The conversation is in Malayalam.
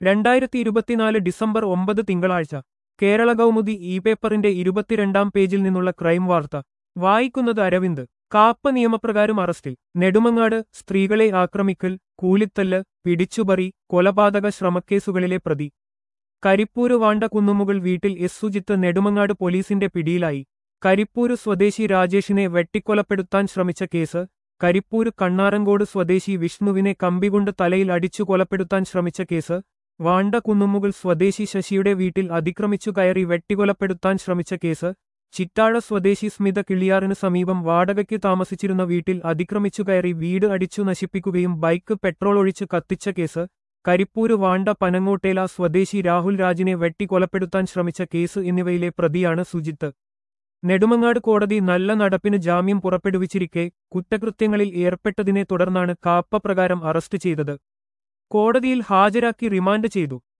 രണ്ടായിരത്തി ഇരുപത്തിനാല് ഡിസംബർ ഒമ്പത് തിങ്കളാഴ്ച കേരള കൗമുദി ഇ പേപ്പറിന്റെ ഇരുപത്തിരണ്ടാം പേജിൽ നിന്നുള്ള ക്രൈം വാർത്ത വായിക്കുന്നത് അരവിന്ദ് കാപ്പ നിയമപ്രകാരം അറസ്റ്റിൽ നെടുമങ്ങാട് സ്ത്രീകളെ ആക്രമിക്കൽ കൂലിത്തല്ല് പിടിച്ചുപറി കൊലപാതക ശ്രമക്കേസുകളിലെ പ്രതി കരിപ്പൂര് വാണ്ട കുന്നുമുകൾ വീട്ടിൽ എസ് സുജിത്ത് നെടുമങ്ങാട് പോലീസിന്റെ പിടിയിലായി കരിപ്പൂര് സ്വദേശി രാജേഷിനെ വെട്ടിക്കൊലപ്പെടുത്താൻ ശ്രമിച്ച കേസ് കരിപ്പൂര് കണ്ണാറങ്കോട് സ്വദേശി വിഷ്ണുവിനെ കമ്പികൊണ്ട് തലയിൽ അടിച്ചു കൊലപ്പെടുത്താൻ ശ്രമിച്ച കേസ് വാണ്ട കുന്നുമുകൾ സ്വദേശി ശശിയുടെ വീട്ടിൽ അതിക്രമിച്ചു കയറി വെട്ടിക്കൊലപ്പെടുത്താൻ ശ്രമിച്ച കേസ് ചിറ്റാഴ സ്വദേശി സ്മിത കിളിയാറിന് സമീപം വാടകയ്ക്ക് താമസിച്ചിരുന്ന വീട്ടിൽ അതിക്രമിച്ചു കയറി വീട് അടിച്ചു നശിപ്പിക്കുകയും ബൈക്ക് പെട്രോൾ ഒഴിച്ച് കത്തിച്ച കേസ് കരിപ്പൂര് വാണ്ട പനങ്ങോട്ടേല സ്വദേശി രാഹുൽ രാജിനെ വെട്ടിക്കൊലപ്പെടുത്താൻ ശ്രമിച്ച കേസ് എന്നിവയിലെ പ്രതിയാണ് സുജിത്ത് നെടുമങ്ങാട് കോടതി നല്ല നടപ്പിന് ജാമ്യം പുറപ്പെടുവിച്ചിരിക്കെ കുറ്റകൃത്യങ്ങളിൽ ഏർപ്പെട്ടതിനെ തുടർന്നാണ് കാപ്പ പ്രകാരം അറസ്റ്റ് ചെയ്തത് കോടതിയിൽ ഹാജരാക്കി റിമാൻഡ് ചെയ്തു